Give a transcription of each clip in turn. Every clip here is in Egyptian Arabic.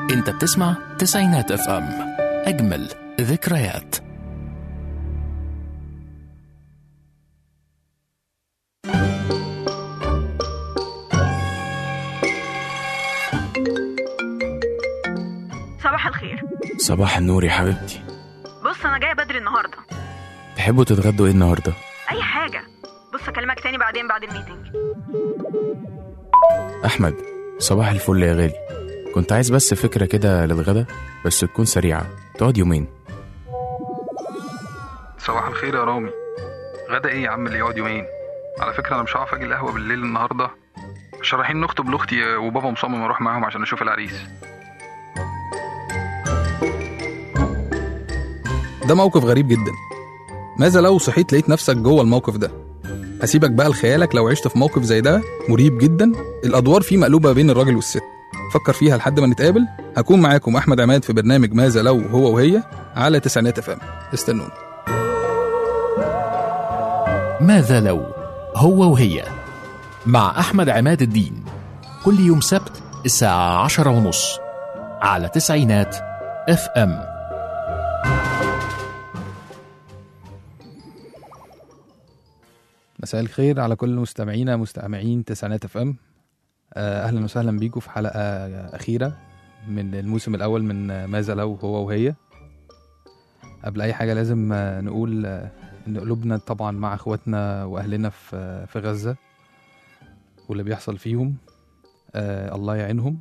انت بتسمع تسعينات اف ام اجمل ذكريات صباح الخير صباح النور يا حبيبتي بص انا جايه بدري النهارده تحبوا تتغدوا ايه النهارده اي حاجه بص اكلمك تاني بعدين بعد الميتنج احمد صباح الفل يا غالي كنت عايز بس فكره كده للغدا بس تكون سريعه تقعد يومين صباح الخير يا رامي غدا ايه يا عم اللي يقعد يومين على فكره انا مش هعرف اجي القهوه بالليل النهارده عشان رايحين نخطب لاختي وبابا مصمم اروح معاهم عشان اشوف العريس ده موقف غريب جدا ماذا لو صحيت لقيت نفسك جوه الموقف ده هسيبك بقى لخيالك لو عشت في موقف زي ده مريب جدا الادوار فيه مقلوبه بين الراجل والست فكر فيها لحد ما نتقابل هكون معاكم احمد عماد في برنامج ماذا لو هو وهي على تسعينات اف ام استنوني ماذا لو هو وهي مع أحمد عماد الدين كل يوم سبت الساعة عشرة ونص على تسعينات اف ام مساء الخير على كل مستمعينا مستمعين تسعينات اف ام اهلا وسهلا بيكم في حلقه اخيره من الموسم الاول من ماذا لو هو وهي قبل اي حاجه لازم آه، نقول آه، ان قلوبنا طبعا مع اخواتنا واهلنا في آه، في غزه واللي بيحصل فيهم آه الله يعينهم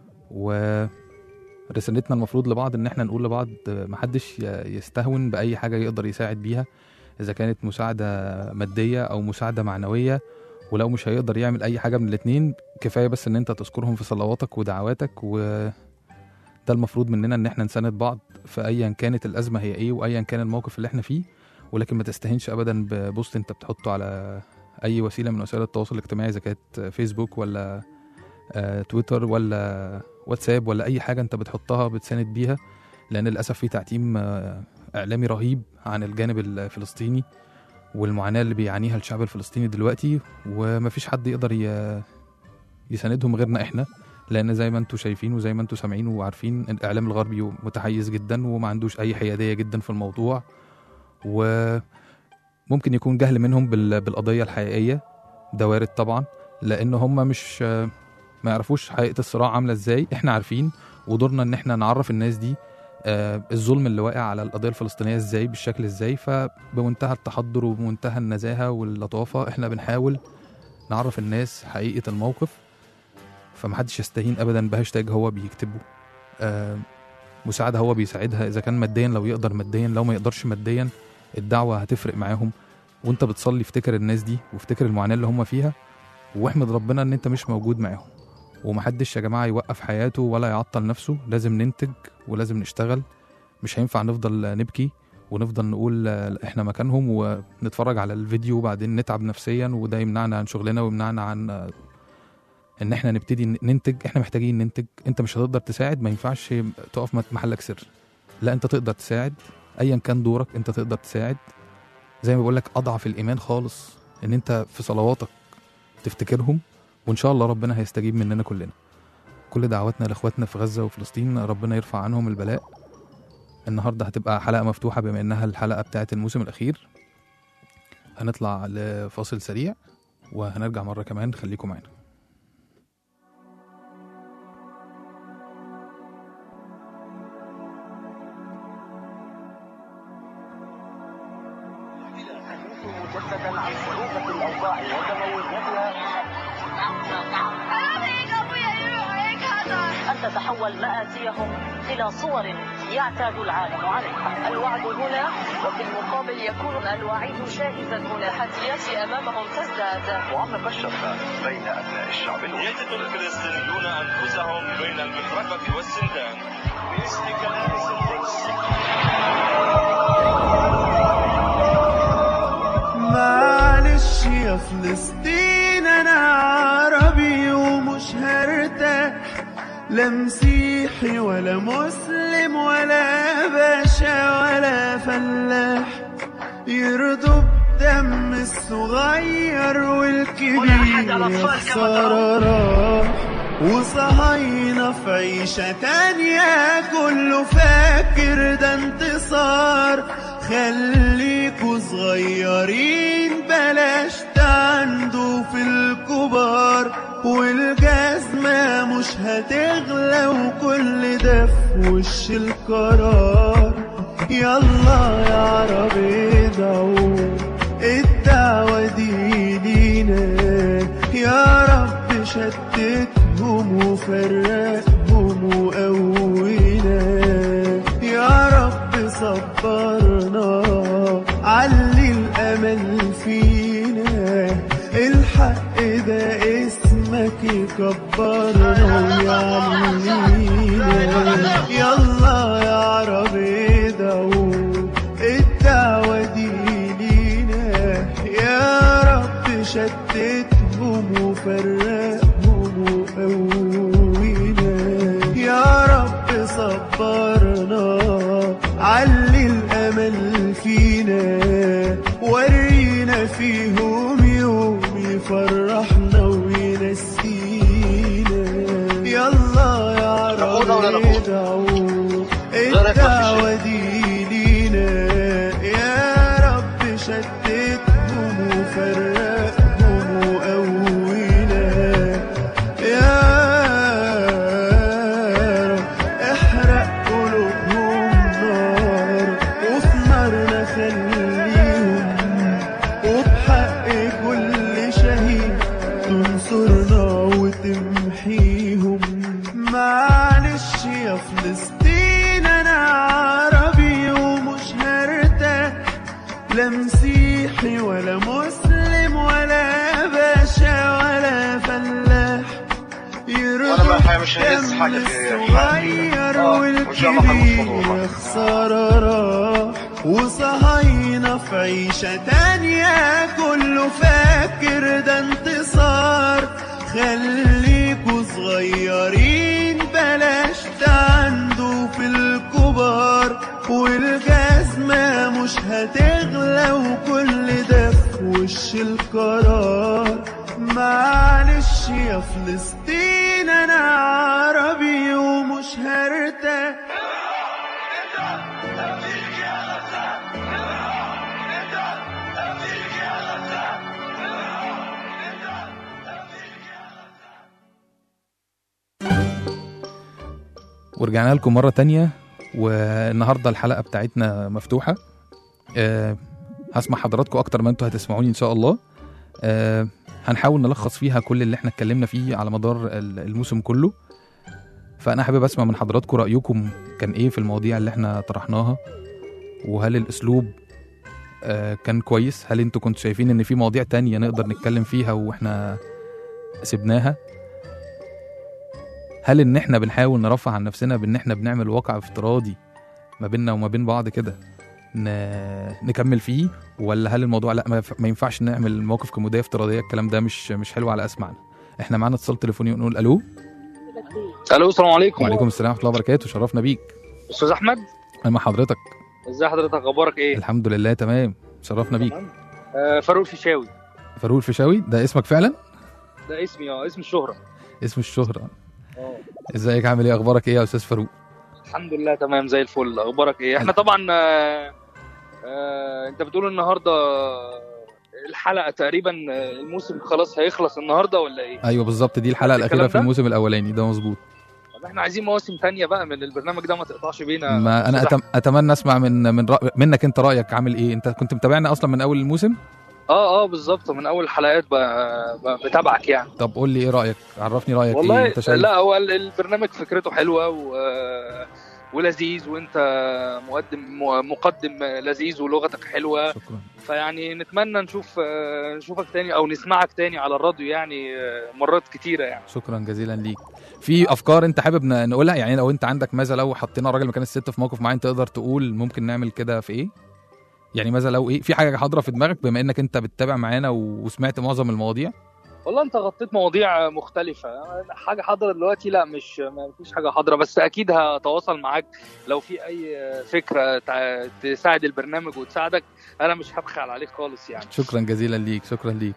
ورسالتنا المفروض لبعض ان احنا نقول لبعض آه، محدش ي- يستهون باي حاجه يقدر يساعد بيها اذا كانت مساعده ماديه او مساعده معنويه ولو مش هيقدر يعمل اي حاجه من الاتنين كفايه بس ان انت تذكرهم في صلواتك ودعواتك وده المفروض مننا ان احنا نساند بعض في ايا كانت الازمه هي ايه وايا كان الموقف اللي احنا فيه ولكن ما تستهينش ابدا ببوست انت بتحطه على اي وسيله من وسائل التواصل الاجتماعي اذا كانت فيسبوك ولا آه، تويتر ولا واتساب ولا اي حاجه انت بتحطها بتساند بيها لان للاسف في تعتيم آه، اعلامي رهيب عن الجانب الفلسطيني والمعاناه اللي بيعانيها الشعب الفلسطيني دلوقتي ومفيش حد يقدر ي- يساندهم غيرنا احنا لان زي ما انتم شايفين وزي ما انتم سامعين وعارفين الاعلام الغربي متحيز جدا وما عندوش اي حياديه جدا في الموضوع وممكن يكون جهل منهم بال- بالقضيه الحقيقيه ده وارد طبعا لان هم مش ما يعرفوش حقيقه الصراع عامله ازاي احنا عارفين ودورنا ان احنا نعرف الناس دي آه، الظلم اللي واقع على القضيه الفلسطينيه ازاي بالشكل ازاي فبمنتهى التحضر وبمنتهى النزاهه واللطافه احنا بنحاول نعرف الناس حقيقه الموقف فمحدش يستهين ابدا بهاشتاج هو بيكتبه آه، مساعده هو بيساعدها اذا كان ماديا لو يقدر ماديا لو ما يقدرش ماديا الدعوه هتفرق معاهم وانت بتصلي افتكر الناس دي وافتكر المعاناه اللي هم فيها واحمد ربنا ان انت مش موجود معاهم ومحدش يا جماعه يوقف حياته ولا يعطل نفسه لازم ننتج ولازم نشتغل مش هينفع نفضل نبكي ونفضل نقول آه، احنا مكانهم ونتفرج على الفيديو وبعدين نتعب نفسيا وده يمنعنا عن شغلنا ويمنعنا عن آه، ان احنا نبتدي ن- ننتج احنا محتاجين ننتج انت مش هتقدر تساعد ما ينفعش تقف مت- محلك سر لا انت تقدر تساعد ايا كان دورك انت تقدر تساعد زي ما بقول لك اضعف الايمان خالص ان انت في صلواتك تفتكرهم وان شاء الله ربنا هيستجيب مننا كلنا كل دعواتنا لاخواتنا في غزه وفلسطين ربنا يرفع عنهم البلاء النهارده هتبقى حلقه مفتوحه بما انها الحلقه بتاعه الموسم الاخير هنطلع لفاصل سريع وهنرجع مره كمان خليكم معانا مجددا عن صعوبة الأوضاع وتموجاتها أن تتحول مآسيهم إلى صور يعتاد العالم عليها الوعد هنا وفي المقابل يكون الوعيد شاهدا هنا التحديات أمامهم تزداد وعمق الشفة بين أبناء الشعب يجد الفلسطينيون أنفسهم بين المطرقة والسندان باسم كنائس القدس معلش يا فلسطين انا عربي ومش هرتاح لا مسيحي ولا مسلم ولا باشا ولا فلاح يرضوا بدم الصغير والكبير يا خسارة راح وصهاينة في عيشة تانية كله فاكر ده انتصار خليكوا صغيرين بلاش تعندوا في الكبار والجزمة مش هتغلى وكل ده في وش القرار يلا يا عربي ادعوا الدعوة دي لينا يا رب شتتهم وفرقهم وقوينا يا رب صبرنا علي الأمل فينا الحق ده اسمك يكبرنا ويعلينا يلا يا عربي ادعوا الدعوة دي لينا يا رب شتتهم وفرقهم وقوينا يا رب صبرنا علي الأمل فينا ورينا فيهم يوم يفرحنا وينسينا يلا يا عربي ادعوا الدعوة دي لينا يا رب شتتهم وفرقهم وقوينا يا رب احرق قلوبهم نار وفي نارنا خليهم وبحق كل شهيد تنصرنا وتمحيهم معلش يا فلسطين انا عربي ومش هرتاح لا مسيحي ولا مسلم ولا باشا ولا فلاح وأنا ما مش هيحس حاجة في الصغير آه، مش هعمل حاجة في الموضوع. والكبير خسارة راح وصهاينة في عيشة تانية كله فاكر ده انتصار خليكوا صغيرين بلاش تعندوا في الكبار والجزمة مش هتغلى وكل ده في وش القرار معلش يا فلسطين انا عربي ومش هرتاح ورجعنا لكم مرة تانية والنهاردة الحلقة بتاعتنا مفتوحة أه هسمع حضراتكم أكتر ما أنتوا هتسمعوني إن شاء الله أه هنحاول نلخص فيها كل اللي احنا اتكلمنا فيه على مدار ال- الموسم كله فأنا حابب أسمع من حضراتكم رأيكم كان إيه في المواضيع اللي احنا طرحناها وهل الأسلوب أه كان كويس هل انتوا كنتوا شايفين إن في مواضيع تانية نقدر نتكلم فيها وإحنا سبناها هل ان احنا بنحاول نرفع عن نفسنا بان احنا بنعمل واقع افتراضي ما بيننا وما بين بعض كده ن... نكمل فيه ولا هل الموضوع لا ما, يف- ما ينفعش نعمل موقف كوميديا افتراضيه الكلام ده مش مش حلو على اسمعنا احنا معانا اتصال تليفوني ونقول الو الو السلام عليكم وعليكم السلام ورحمه الله وبركاته شرفنا بيك استاذ احمد انا مع حضرتك ازي حضرتك اخبارك ايه الحمد لله تمام شرفنا بيك آه فاروق فيشاوي فاروق الفيشاوي ده اسمك فعلا ده اسمي اه اسم الشهره اسم الشهره اه ازيك عامل ايه اخبارك ايه يا استاذ فاروق الحمد لله تمام زي الفل اخبارك ايه احنا طبعا آه آه انت بتقول النهارده الحلقه تقريبا آه، الموسم خلاص هيخلص النهارده ولا ايه ايوه بالظبط دي الحلقه الكلام الاخيره في ده؟ الموسم الاولاني ده مظبوط طب احنا عايزين مواسم تانية بقى من البرنامج ده ما تقطعش بينا ما انا أستاذ أتم... اتمنى اسمع من من رأ... منك انت رايك عامل ايه انت كنت متابعنا اصلا من اول الموسم اه اه بالظبط من اول الحلقات ب- ب- بتابعك يعني طب قول لي ايه رايك عرفني رايك والله ايه انت شايف لا هو ال- البرنامج فكرته حلوه و... ولذيذ وانت مقدم م- مقدم لذيذ ولغتك حلوه شكرا فيعني نتمنى نشوف آه، نشوفك تاني او نسمعك تاني على الراديو يعني آه، مرات كتيره يعني شكرا جزيلا ليك في افكار انت حابب ن- نقولها يعني لو انت عندك ماذا لو حطينا راجل مكان الست في موقف معين تقدر تقول ممكن نعمل كده في ايه يعني ماذا لو ايه في حاجه حاضره في دماغك بما انك انت بتتابع معانا و- وسمعت معظم المواضيع والله انت غطيت مواضيع مختلفة حاجة حاضرة دلوقتي لا مش ما فيش حاجة حاضرة بس أكيد هتواصل معاك لو في أي فكرة تع- تساعد البرنامج وتساعدك أنا مش هبخل عليك خالص يعني شكرا جزيلا ليك شكرا ليك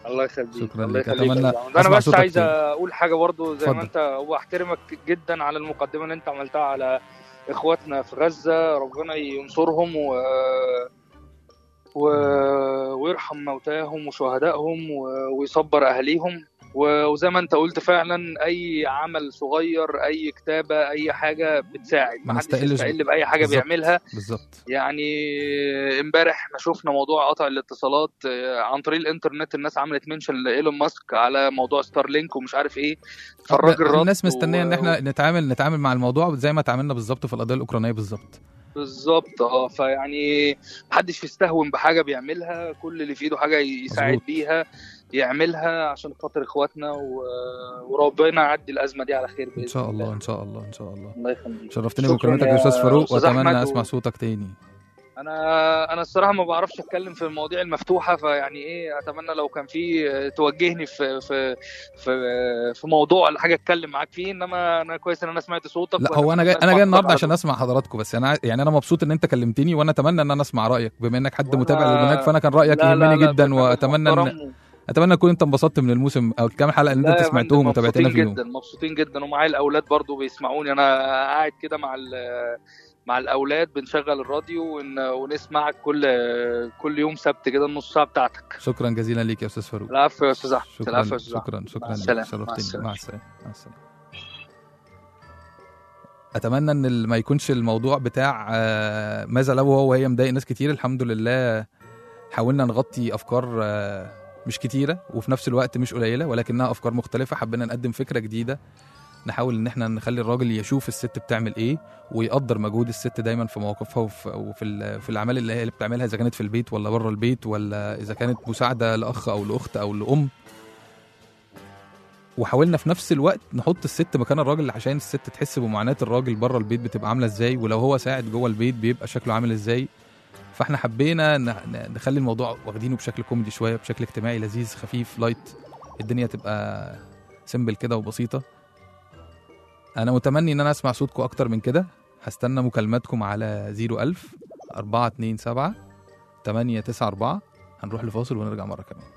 الله يخليك شكراً الله لك. يخليك أتمنى يا زعما. ده انا أسمع بس صوتك عايز تاني. اقول حاجه برضو زي ما اتفضل. انت واحترمك جدا على المقدمه اللي انت عملتها على اخواتنا في غزه ربنا ينصرهم و... و... ويرحم موتاهم وشهدائهم و... ويصبر اهاليهم و- وزي ما انت قلت فعلا اي عمل صغير اي كتابه اي حاجه بتساعد ما ما حدش نستقلش يستقل باي حاجه بالظبط. بيعملها بالظبط يعني امبارح احنا شفنا موضوع قطع الاتصالات آه، عن طريق الانترنت الناس عملت منشن لايلون ماسك على موضوع ستارلينك ومش عارف ايه فالراجل رد الناس مستنيه ان و- احنا نتعامل نتعامل مع الموضوع زي ما تعاملنا بالظبط في القضيه الاوكرانيه بالظبط بالظبط اه فيعني محدش يستهون بحاجه بيعملها كل اللي في ايده حاجه يساعد مظبوط. بيها يعملها عشان خاطر اخواتنا و... وربنا يعدي الازمه دي على خير باذن ان شاء الله ان شاء الله ان شاء الله الله يخليك شرفتني شكراً بمكالمتك يا يا استاذ فاروق أستاذ أحمد واتمنى و- اسمع صوتك تاني انا انا الصراحه ما بعرفش اتكلم في المواضيع المفتوحه فيعني ايه اتمنى لو كان في توجهني في في في في موضوع ولا حاجه اتكلم معاك فيه انما انا كويس ان انا سمعت صوتك لا هو انا جاي وأتمنى انا جاي أسمع النهارده صوتك عشان على اسمع حضراتكم بس انا عاي- يعني انا مبسوط ان انت كلمتني وانا اتمنى ان انا اسمع رايك بما انك حد متابع للبرنامج فانا كان رايك لا، لا، يهمني لا، جدا برنامج واتمنى ان محترم. اتمنى تكون انت انبسطت من الموسم او الكام حلقه اللي لا انت يا فندم، سمعتهم وتابعتنا مبسوطين فيهم جدا مبسوطين جدا ومعايا الاولاد برضو بيسمعوني انا قاعد كده مع ال- مع الاولاد بنشغل الراديو ون- ونسمعك كل كل يوم سبت كده النص ساعه بتاعتك شكرا جزيلا ليك يا استاذ فاروق العفو يا استاذ احمد شكرا العفو يا استاذ شكرا أحمد. شكرا مع لك السلامه مع شرفتني السلامه مع السلامه مع السلامه اتمنى ان ال- ما يكونش الموضوع بتاع آه، ماذا لو هو وهي مضايق ناس كتير الحمد لله حاولنا نغطي افكار آه، مش كتيره وفي نفس الوقت مش قليله ولكنها افكار مختلفه حبينا نقدم فكره جديده نحاول ان احنا نخلي الراجل يشوف الست بتعمل ايه ويقدر مجهود الست دايما في مواقفها وفي, وفي ال- في الاعمال اللي هي اللي بتعملها اذا كانت في البيت ولا بره البيت ولا اذا كانت مساعده لاخ او لاخت او لام وحاولنا في نفس الوقت نحط الست مكان الراجل عشان الست تحس بمعاناه الراجل بره البيت بتبقى عامله ازاي ولو هو ساعد جوه البيت بيبقى شكله عامل ازاي فاحنا حبينا ن- ن- نخلي الموضوع واخدينه بشكل كوميدي شويه بشكل اجتماعي لذيذ خفيف لايت الدنيا تبقى سيمبل كده وبسيطه انا متمني ان انا اسمع صوتكم اكتر من كده هستنى مكالماتكم على 01000 427 894 هنروح لفاصل ونرجع مره كمان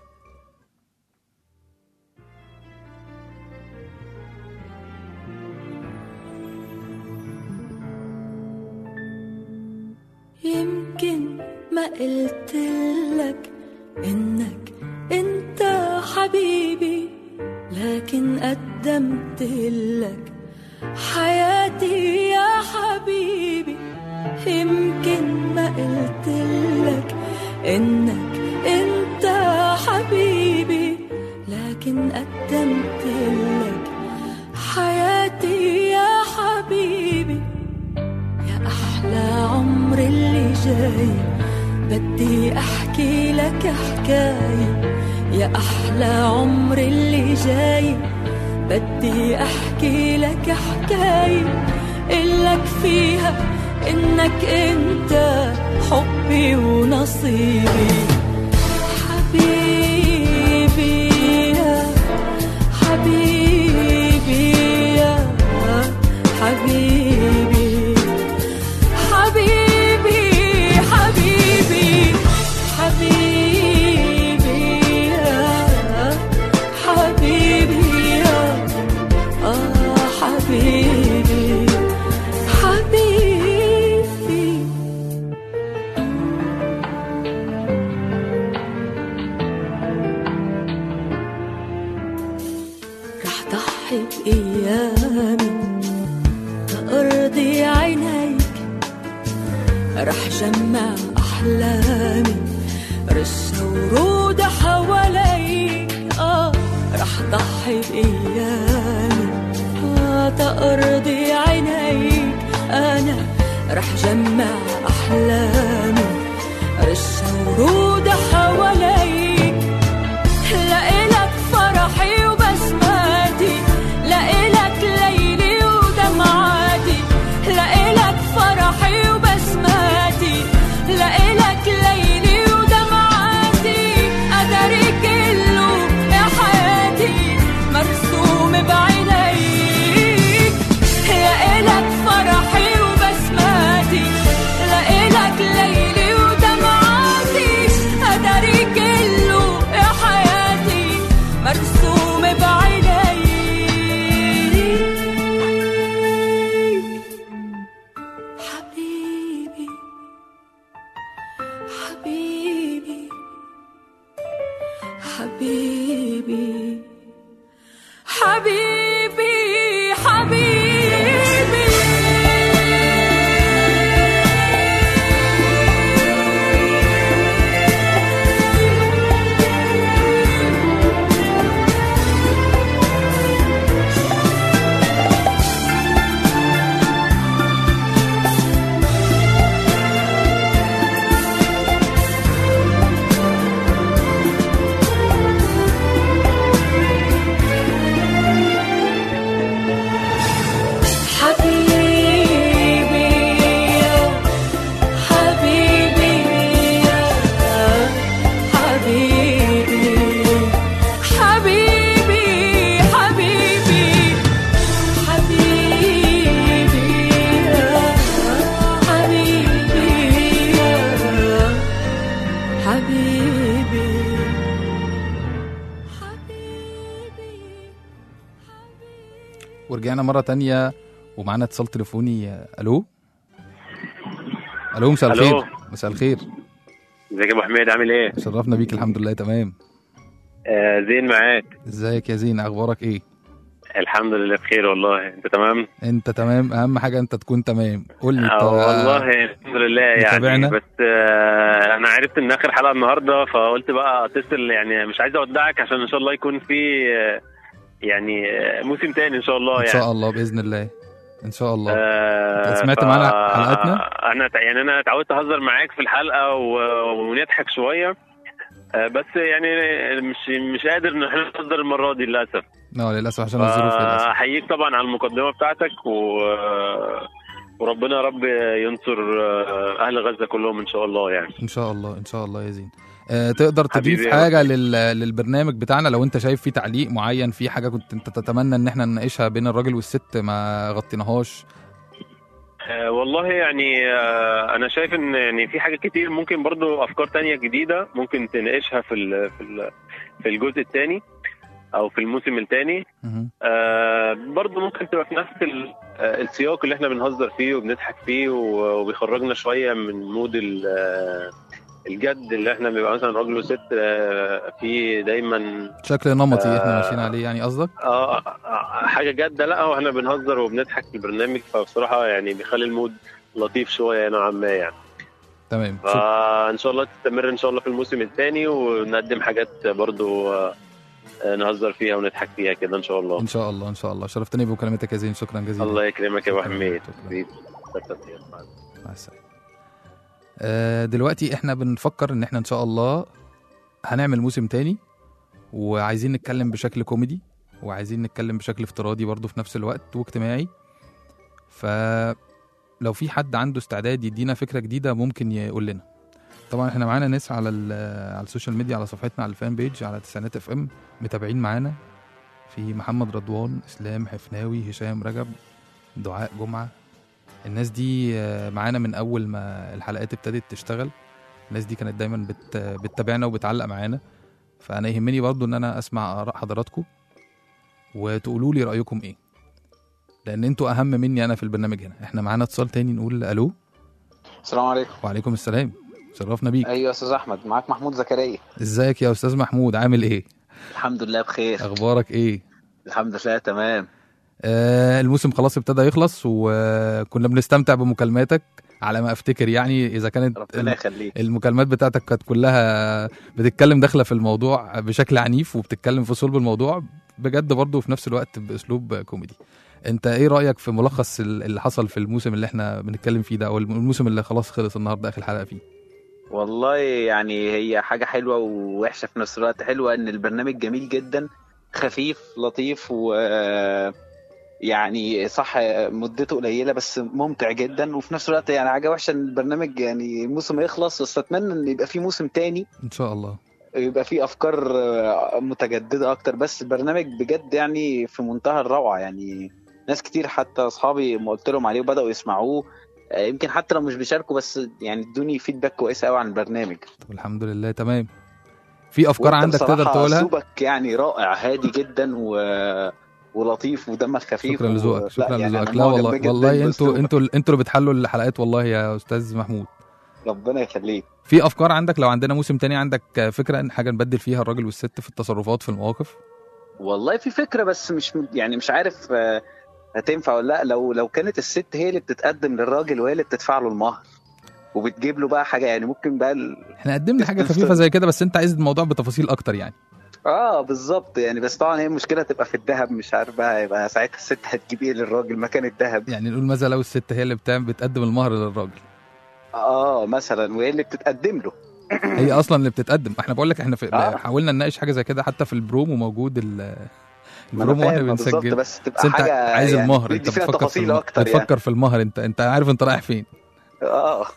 يمكن ما قلتلك انك انت حبيبي لكن قدمت لك حياتي يا حبيبي يمكن ما قلتلك انك انت حبيبي لكن قدمت لك حياتي يا حبيبي يا أحلى عمر اللي جاي بدي أحكي لك حكاية يا أحلى عمر اللي جاي بدي أحكي لك حكاية إلك فيها إنك أنت حبي ونصيبي حبيبي يا حبيبي يا حبيبي حبيبي حبيبي حبيبي يا حبيبي يا آه حبيبي حبيبي رح ضحي بأيامي لأرضي عينيك رح جمع أحلامي رش ورود حواليك آه رح ضحي بأيامي آه تأرضي عينيك أنا رح جمع أحلامي رش ورود حواليك لإلك فرحي وبسماتي لإلك ليلي ودمعاتي لإلك فرحي وبسماتي لإلك ليلي ودمعاتي قدري كله يا حياتي مرسوم بعينيك لإلك فرحي وبسماتي لإلك ليلي حبيبي حبيبي حبيبي يا حبيبي يا حبيبي حبيبي حبيبي حبيبي يا حبيبي يا حبيبي ورجعنا مرة تانية ومعانا اتصال تليفوني الو الو مساء ألو. الخير مساء الخير ازيك يا ابو حميد عامل ايه؟ شرفنا بيك الحمد لله تمام آه زين معاك ازيك يا زين اخبارك ايه الحمد لله بخير والله انت تمام؟ انت تمام اهم حاجة انت تكون تمام قول لي انت اه والله الحمد لله يعني متابعنا؟ بس آه انا عرفت ان اخر حلقه النهارده فقلت بقى اتصل يعني مش عايز اودعك عشان ان شاء الله يكون في آه يعني آه موسم تاني ان شاء الله ان يعني شاء الله باذن الله ان شاء الله آه أنت سمعت ف- معانا حلقاتنا؟ انا تع- يعني انا اتعودت اهزر معاك في الحلقه و- ونضحك شويه آه بس يعني مش مش قادر ان احنا نهزر المره دي للاسف لا للاسف عشان الظروف للاسف احييك طبعا على المقدمه بتاعتك و... وربنا يا رب ينصر اهل غزه كلهم ان شاء الله يعني ان شاء الله ان شاء الله يا زين آه، تقدر حبيبي تضيف يا حاجه لل... للبرنامج بتاعنا لو انت شايف فيه تعليق معين في حاجه كنت انت تتمنى ان احنا نناقشها بين الراجل والست ما غطيناهاش آه، والله يعني آه، انا شايف ان يعني في حاجات كتير ممكن برضو افكار تانية جديده ممكن تناقشها في ال... في ال... في الجزء الثاني او في الموسم الثاني آه برضه ممكن تبقى في نفس ال- آه، السياق اللي احنا بنهزر فيه وبنضحك فيه و- وبيخرجنا شويه من مود ال- آه، الجد اللي احنا بيبقى مثلا راجل وست آه، فيه دايما شكل نمطي آه، احنا ماشيين عليه يعني قصدك اه آه، حاجه جاده لا هو احنا بنهزر وبنضحك في البرنامج فبصراحه يعني بيخلي المود لطيف شويه نوعا ما يعني تمام شك- فان شاء الله تستمر ان شاء الله في الموسم الثاني ونقدم حاجات برضو آه، آه، نهزر فيها ونضحك فيها كده ان شاء الله ان شاء الله ان شاء الله شرفتني بمكالمتك يا زين شكرا جزيلا الله يكرمك يا ابو شكراً، حميد شكراً. حبيبي. مع السلامه آه، دلوقتي احنا بنفكر ان احنا ان شاء الله هنعمل موسم تاني وعايزين نتكلم بشكل كوميدي وعايزين نتكلم بشكل افتراضي برضه في نفس الوقت واجتماعي فلو في حد عنده استعداد يدينا فكرة جديدة ممكن يقول لنا طبعا احنا معانا ناس على ال- على السوشيال ميديا على صفحتنا على الفان بيج على تسعينات اف ام متابعين معانا في محمد رضوان اسلام حفناوي هشام رجب دعاء جمعه الناس دي آه، معانا من اول ما الحلقات ابتدت تشتغل الناس دي كانت دايما بت... بتتابعنا وبتعلق معانا فانا يهمني برضو ان انا اسمع اراء حضراتكم وتقولوا لي رايكم ايه لان انتوا اهم مني انا في البرنامج هنا احنا معانا اتصال تاني نقول الو السلام عليكم وعليكم السلام شرفنا بيك ايوه يا استاذ احمد معاك محمود زكريا ازيك يا استاذ محمود عامل ايه الحمد لله بخير اخبارك ايه الحمد لله تمام آه الموسم خلاص ابتدى يخلص وكنا بنستمتع بمكالماتك على ما افتكر يعني اذا كانت ربنا يخليك المكالمات بتاعتك كانت كلها بتتكلم داخله في الموضوع بشكل عنيف وبتتكلم في صلب الموضوع بجد برضه وفي نفس الوقت باسلوب كوميدي انت ايه رايك في ملخص ال- اللي حصل في الموسم اللي احنا بنتكلم فيه ده او الموسم اللي خلاص خلص النهارده اخر حلقه فيه والله يعني هي حاجة حلوة ووحشة في نفس الوقت حلوة ان البرنامج جميل جدا خفيف لطيف و يعني صح مدته قليلة بس ممتع جدا وفي نفس الوقت يعني حاجة وحشة ان البرنامج يعني الموسم يخلص بس اتمنى ان يبقى في موسم تاني ان شاء الله يبقى في افكار متجدده اكتر بس البرنامج بجد يعني في منتهى الروعه يعني ناس كتير حتى اصحابي ما قلت لهم عليه وبداوا يسمعوه آه، يمكن حتى لو مش بيشاركوا بس يعني ادوني فيدباك كويسه قوي عن البرنامج طب الحمد لله تمام في افكار وأنت عندك تقدر بصراحة تقولها اسلوبك يعني رائع هادي جدا و... ولطيف ودمك خفيف شكرا و... لذوقك شكرا يعني لذوقك أنا لا معجب والله جداً والله انتوا بأسلوبك. انتوا انتوا اللي بتحلوا الحلقات والله يا استاذ محمود ربنا يخليك في افكار عندك لو عندنا موسم تاني عندك فكره ان حاجه نبدل فيها الراجل والست في التصرفات في المواقف والله في فكره بس مش يعني مش عارف آه، هتنفع ولا لا لو لو كانت الست هي اللي بتتقدم للراجل وهي اللي بتدفع له المهر وبتجيب له بقى حاجه يعني ممكن بقى ال... احنا قدمنا حاجه خفيفه زي كده بس انت عايز الموضوع بتفاصيل اكتر يعني اه بالظبط يعني بس طبعا هي المشكله تبقى في الذهب مش عارف بقى يبقى ساعتها الست هتجيب ايه للراجل مكان الذهب يعني نقول ماذا لو الست هي اللي بتعمل بتقدم المهر للراجل اه مثلا وهي اللي بتتقدم له هي اصلا اللي بتتقدم احنا بقول لك احنا في آه. حاولنا نناقش حاجه زي كده حتى في البرومو موجود ال ما أنا البرومو واحنا فاهم، بالظبط، بنسجل بس تبقى انت حاجة عايز يعني المهر ندي انت فيها بتفكر في تفاصيل المهر أكتر بتفكر يعني. في المهر انت انت عارف انت رايح فين اه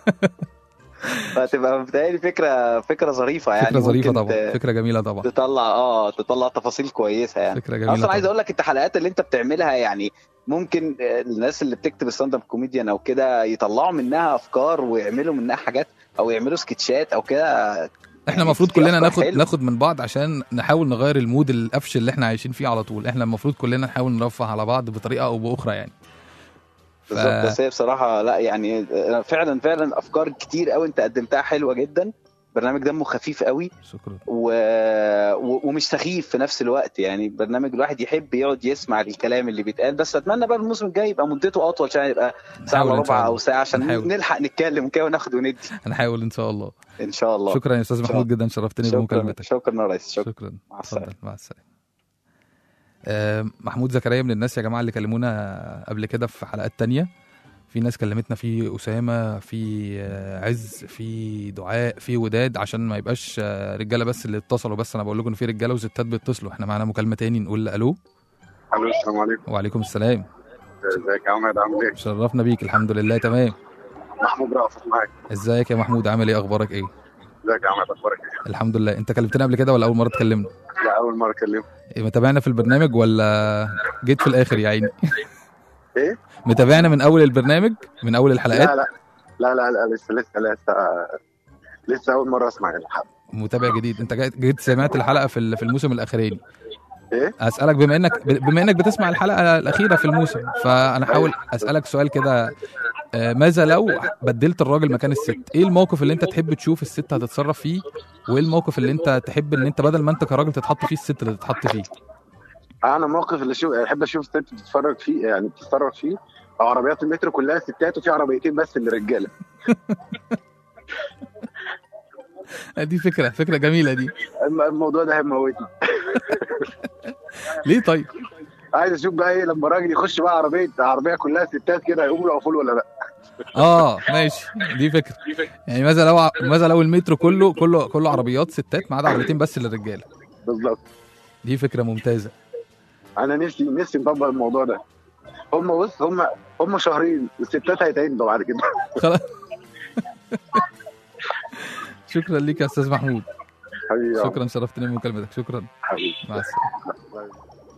فتبقى بتهيألي فكره فكره ظريفه يعني فكره ظريفه ممكن طبعا ت- فكره جميله طبعا تطلع اه تطلع تفاصيل كويسه يعني فكره جميله اصلا عايز طبعا اقول لك انت الحلقات اللي انت بتعملها يعني ممكن آه، الناس اللي بتكتب ستاند اب كوميديان او كده يطلعوا منها افكار ويعملوا منها حاجات او يعملوا سكتشات او كده احنا المفروض في كلنا أفكار ناخد حلوة. ناخد من بعض عشان نحاول نغير المود القفش اللي احنا عايشين فيه على طول احنا المفروض كلنا نحاول نرفه على بعض بطريقه او باخرى يعني ف... بالظبط بس هي بصراحه لا يعني آه، فعلا فعلا افكار كتير قوي انت قدمتها حلوه جدا برنامج دمه خفيف قوي شكرا و... و... ومش سخيف في نفس الوقت يعني برنامج الواحد يحب يقعد يسمع الكلام اللي بيتقال بس اتمنى بقى الموسم الجاي يبقى مدته اطول عشان يبقى ساعه نحاول الا إن شاء ربع الله. او ساعه عشان نحاول. نلحق نتكلم كده وناخد وندي هنحاول ان شاء الله ان شاء الله شكرا يا استاذ إن شاء محمود الله. جدا شرفتني شكرا بمكالمتك شكرا يا ريس شكرا, شكرا مع اتفضل السلامه مع السلامه آه، محمود زكريا من الناس يا جماعه اللي كلمونا قبل كده في حلقات تانية في ناس كلمتنا في اسامه في آه، عز في دعاء في وداد عشان ما يبقاش آه، رجاله بس اللي اتصلوا بس انا بقول لكم ان في رجاله وستات بيتصلوا احنا معانا مكالمه تاني نقول الو الو السلام عليكم وعليكم السلام ازيك يا عماد عامل ايه؟ شرفنا بيك الحمد لله تمام محمود رأفت معاك ازيك يا محمود عامل ايه اخبارك ايه ازيك يا عماد اخبارك ايه؟ الحمد لله انت كلمتنا قبل كده ولا اول مره تكلمنا لا اول مره اكلمك إيه، متابعنا في البرنامج ولا جيت في الاخر يا عيني ايه؟ متابعنا من اول البرنامج من اول الحلقات لا لا لا لا لا لسه لسه لسه لسه اول مره اسمع الحلقه متابع جديد انت جيت- جيت سمعت الحلقه في ال- في الموسم الاخراني ايه؟ اسالك بما انك بما انك بتسمع الحلقه الاخيره في الموسم فانا حاول اسالك سؤال كده آه، ماذا لو بدلت الراجل مكان الست ايه الموقف اللي انت تحب تشوف الست هتتصرف فيه وايه الموقف اللي انت تحب ان انت بدل ما انت كراجل تتحط فيه الست اللي تتحط فيه انا موقف اللي شوف احب اشوف ست بتتفرج فيه يعني بتتصرف فيه عربيات المترو كلها ستات وفي عربيتين بس اللي رجاله دي فكره فكره جميله دي الم- الموضوع ده هيموتني ليه طيب عايز اشوف بقى ايه لما راجل يخش بقى عربيه عربيه كلها ستات كده هيقوموا يقفوا له ولا لا اه ماشي دي فكره يعني ماذا لو ماذا لو المترو كله كله كله عربيات ستات ما عدا عربيتين بس للرجاله بالظبط دي فكره ممتازه انا نفسي نفسي نطبق الموضوع ده هم بص هم هم شهرين الستات هيتعدوا بعد كده خلاص شكرا ليك يا استاذ محمود حبيبي يا شكرا شرفتني بمكالمتك شكرا حبيبي مع السلامه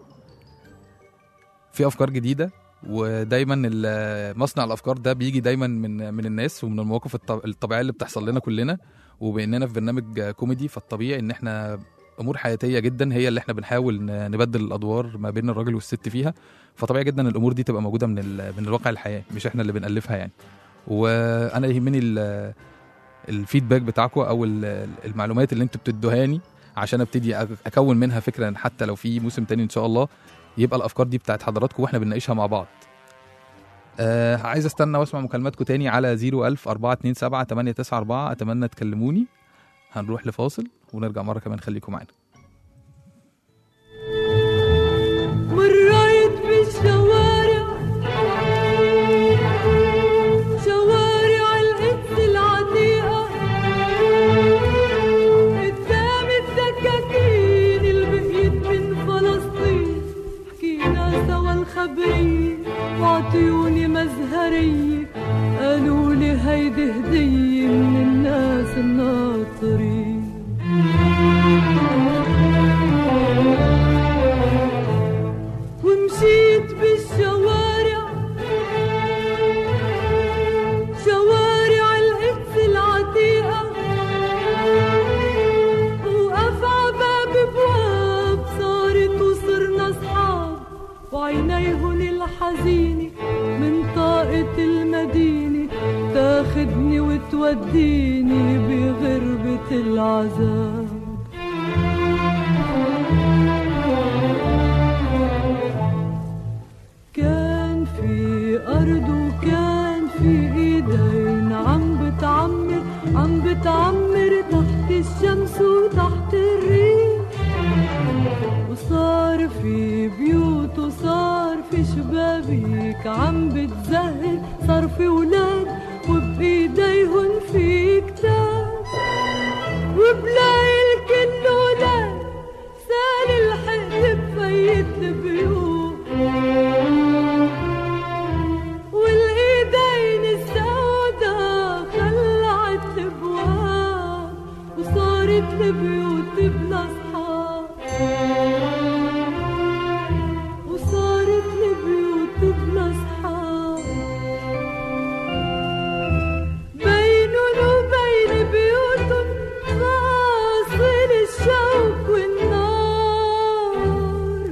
في افكار جديده ودايما ال- مصنع الافكار ده بيجي دايما من من الناس ومن المواقف الط- الطبيعيه اللي بتحصل لنا كلنا وباننا في برنامج كوميدي فالطبيعي ان احنا امور حياتيه جدا هي اللي احنا بنحاول ن- نبدل الادوار ما بين الراجل والست فيها فطبيعي جدا الامور دي تبقى موجوده من ال- من الواقع الحياه مش احنا اللي بنالفها يعني وانا يهمني ال- الفيدباك بتاعكم او ال- المعلومات اللي انتوا بتدوهاني عشان ابتدي أك- اكون منها فكره حتى لو في موسم تاني ان شاء الله يبقى الافكار دي بتاعت حضراتكم واحنا بنناقشها مع بعض آه عايز استنى واسمع مكالماتكم تاني على 01000 427 894 اتمنى تكلموني هنروح لفاصل ونرجع مره كمان خليكم معانا مريت بالشوارع شوارع القدس العتيقة قدام الدكاكين اللي بقيت من فلسطين حكينا سوا الخبرية وعطيوني مزهرية قالوا لي هيدي هدية من الناس الناطرين ومشيت بالشوارع شوارع القدس العتيقة وقف عباب بواب صارت وصرنا صحاب وعينيهن الحزينة من طاقة المدينة تاخدني وتوديني بغربة العذاب بيوت وصار في شبابيك عم بتزهر صار في ولاد وبإيديهن في كتاب وبلاقي الكل ولاد سال الحق بفيت البيوت والايدين السودا خلعت الابواب وصارت البيوت بلا اصحاب وصارت البيوت بلا اصحاب بينن وبين بيوتهم فاصل الشوك والنار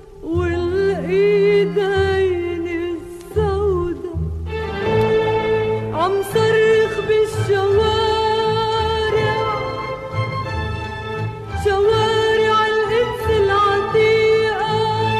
والايدين السودا عم صرخ بالشوارع شوارع القدس العتيقة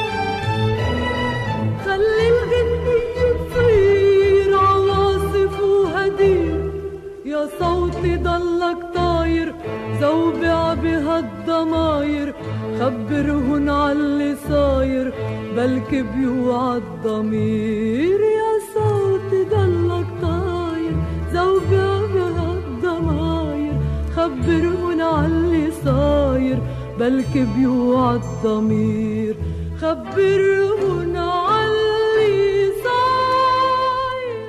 خلي الغنية تصير عواصف وهدير يا صوتي ضلك طاير زوبع بهالضماير خبرهن عاللي صاير بلكي بيوعى الضمير يا صوتي ضلك طاير زوبع بهالضماير خبرهن عاللي صاير بلكي بيوعى الضمير خبرهن عاللي صاير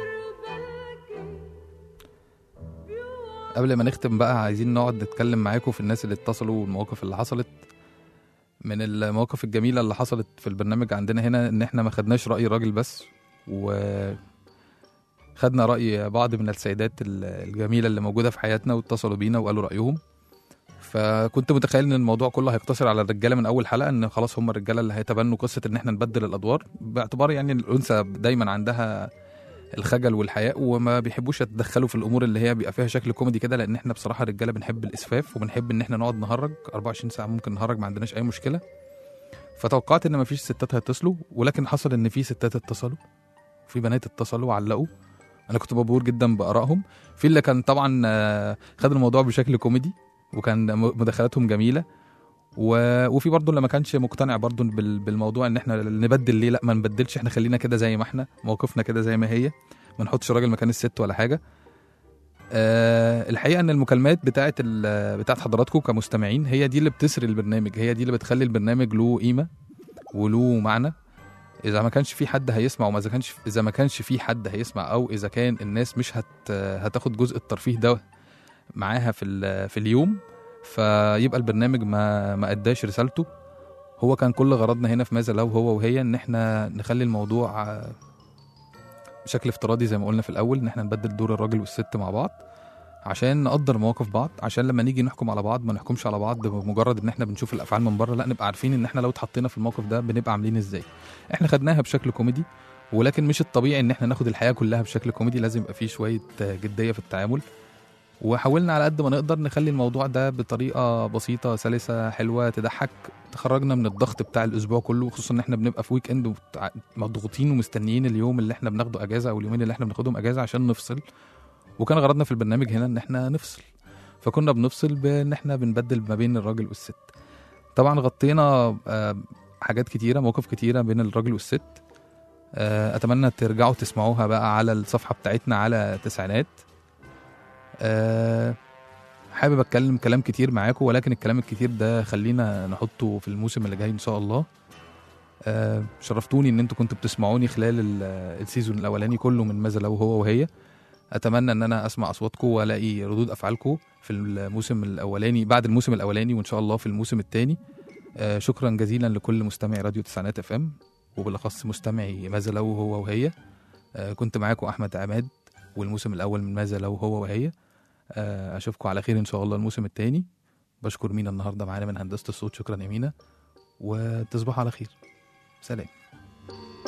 قبل ما نختم بقى عايزين نقعد نتكلم معاكم في الناس اللي اتصلوا والمواقف اللي حصلت من المواقف الجميله اللي حصلت في البرنامج عندنا هنا ان احنا ما خدناش راي راجل بس و خدنا راي بعض من السيدات ال- الجميله اللي موجوده في حياتنا واتصلوا بينا وقالوا رايهم فكنت متخيل ان الموضوع كله هيقتصر على الرجاله من اول حلقه ان خلاص هم الرجاله اللي هيتبنوا قصه ان احنا نبدل الادوار باعتبار يعني الانثى دايما عندها الخجل والحياء وما بيحبوش يتدخلوا في الامور اللي هي بيبقى فيها شكل كوميدي كده لان احنا بصراحه رجاله بنحب الاسفاف وبنحب ان احنا نقعد نهرج 24 ساعه ممكن نهرج ما عندناش اي مشكله فتوقعت ان مفيش ستات هيتصلوا ولكن حصل ان في ستات اتصلوا في بنات اتصلوا وعلقوا انا كنت مبهور جدا بارائهم في اللي كان طبعا آه، خد الموضوع بشكل كوميدي وكان م- مداخلاتهم جميله و... وفي برضه اللي ما كانش مقتنع برضه بال... بالموضوع ان احنا نبدل ليه لا ما نبدلش احنا خلينا كده زي ما احنا موقفنا كده زي ما هي ما نحطش راجل مكان الست ولا حاجه أه الحقيقه ان المكالمات بتاعه ال... بتاعه حضراتكم كمستمعين هي دي اللي بتسري البرنامج هي دي اللي بتخلي البرنامج له قيمه وله معنى اذا ما كانش في حد هيسمع وما اذا كانش اذا ما كانش في حد هيسمع او اذا كان الناس مش هت هتاخد جزء الترفيه ده معاها في ال... في اليوم فيبقى البرنامج ما ما اداش رسالته هو كان كل غرضنا هنا في ماذا لو هو وهي ان احنا نخلي الموضوع آه، بشكل افتراضي زي ما قلنا في الاول ان احنا نبدل دور الراجل والست مع بعض عشان نقدر مواقف بعض عشان لما نيجي نحكم على بعض ما نحكمش على بعض بمجرد ان احنا بنشوف الافعال من بره لا نبقى عارفين ان احنا لو اتحطينا في الموقف ده بنبقى عاملين ازاي احنا خدناها بشكل كوميدي ولكن مش الطبيعي ان احنا ناخد الحياه كلها بشكل كوميدي لازم يبقى فيه شويه آه، جديه في التعامل وحاولنا على قد ما نقدر نخلي الموضوع ده بطريقه بسيطه سلسه حلوه تضحك تخرجنا من الضغط بتاع الاسبوع كله خصوصا ان احنا بنبقى في ويك اند وبتع- مضغوطين ومستنيين اليوم اللي احنا بناخده اجازه او اليومين اللي احنا بناخدهم اجازه عشان نفصل وكان غرضنا في البرنامج هنا ان احنا نفصل فكنا بنفصل بان احنا بنبدل ما بين الراجل والست طبعا غطينا آه، حاجات كتيره مواقف كتيره بين الراجل والست آه، اتمنى ترجعوا تسمعوها بقى على الصفحه بتاعتنا على تسعينات آه، حابب اتكلم كلام كتير معاكم ولكن الكلام الكتير ده خلينا نحطه في الموسم اللي جاي ان شاء الله آه، شرفتوني ان انتوا كنتوا بتسمعوني خلال ال- السيزون الاولاني كله من ماذا لو هو وهي اتمنى ان انا اسمع اصواتكم والاقي ردود افعالكم في الموسم الاولاني بعد الموسم الاولاني وان شاء الله في الموسم الثاني شكرا جزيلا لكل مستمعي راديو تسعينات اف ام وبالاخص مستمعي ماذا لو هو وهي آه، كنت معاكم احمد عماد والموسم الاول من ماذا لو هو وهي آه، اشوفكم على خير ان شاء الله الموسم الثاني بشكر مينا النهارده معانا من هندسه الصوت شكرا يا مينا وتصبحوا على خير سلام